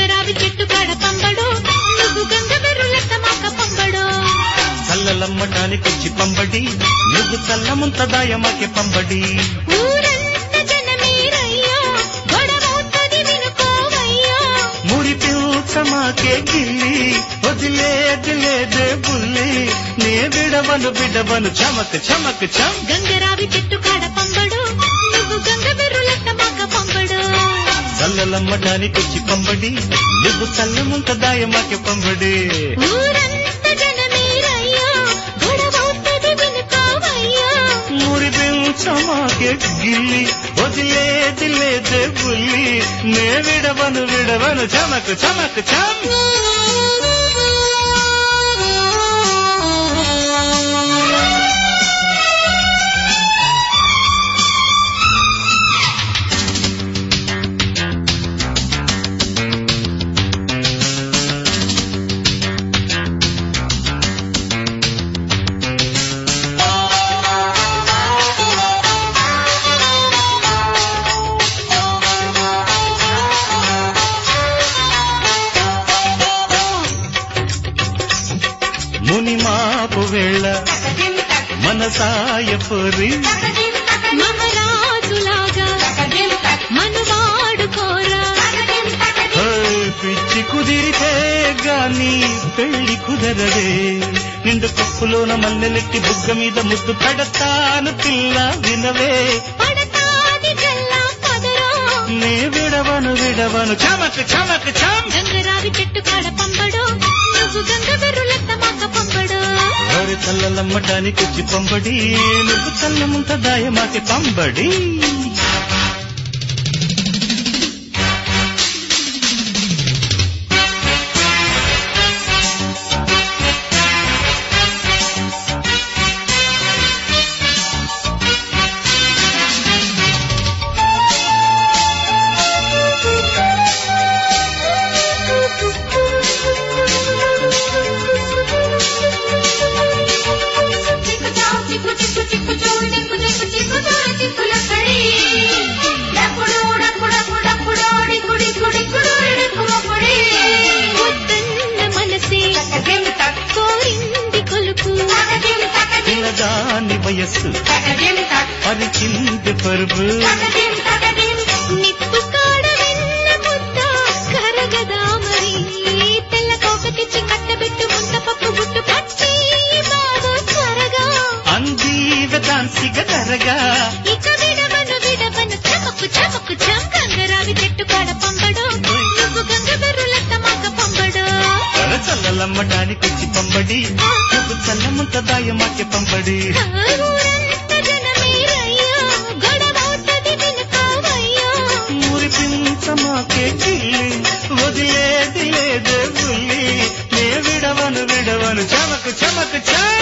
గంగరావి చెట్టు కాడ పంబడు నువ్వు గంగ బెర్రులెక్క మాక పంబడు చల్లలమ్మటానికొచ్చి పంబడి నువ్వు చల్లముంత దాయమాకే పంబడి ఊరంత జనమేరయ్యా గొడవవుతది వినుకోవయ్యా మురి పిల్చమాకే గిల్లి వదిలేది లేదే బుల్లి నే విడవను బిడవను చమక్ చమక్ చం గంగరావి చెట్టు కాడ పంబడు నువ్వు గంగ బెర్రులెక్క మాక పంబడు చల్లలమ్మటానికొచ్చి పంబడి నువ్వు చల్లముంత దాయమాకే పంబడి ఊరంత జనమేరయ్యా గొడవవుతది వినుకోవయ్యా మురి పిల్చమాకే గిల్లి వదిలేది లేదే బుల్లి నే విడవను విడవను చమక్ చమక్ చం ముని మాపు వేళ మనసాయ పొరి మహారాజులాగా మనువాడుకోరా హోయ్, పిచ్చి కుదిరితే గాని పెళ్లి కుదరదే నిండు కప్పులోన మల్లెలెట్టి బుగ్గ మీద ముద్దు పెడతాను పిల్ల వినవే పడతాది జల్లా పదరా నే విడవను విడవను చమక్ చమక్ చం గంగరావి చెట్టు కాడ పంబడు నువ్వు గంగ బెర్రులెక్క మాక పంబడు వారి చల్లలమ్మటానికి వచ్చి పంబడి నువ్వు చల్లముంత దాయమాకి పంబడి చిక్కు చిక్కు చిక్కు చోడు చిక్కు చిక్కు చిక్కు చోడు చిక్కులక్కడి డప్పుడు డప్పుడు డప్పుడు డిక్కు డిక్కు డిక్కుడు డిక్కు మొక్కుడి వద్దన్న మనసే కోరింది కొలుపు పిల్లదాని వయస్సు పరిచింది పరుపు నిప్పు కాడ వెన్న ముద్ద కరగదా మరి తెల్ల కోకటిచ్చి కట్టబెట్టు ముంత పప్పు గుట్టు పచ్చి బాబు త్వరగా అంది వేదాంతిక ధరగా ఇక విడవను విడవను చమకు చమకు చం గంగరావి చెట్టు కాడ పంబడు నువ్వు గంగ బెర్రులెక్క మాక పంబడు వర చల్లలమ్మటానికి వచ్చి పంబడి నువ్వు చల్లముంత దాయమాకి పంబడి ఊరంత జనమేరయ్యా గొడవవుతది వినుకోవయ్యా మురిపించమాకే గిల్లి వదిలేది లేదే బుల్లి నే విడవను విడవను చమకు చమకు చా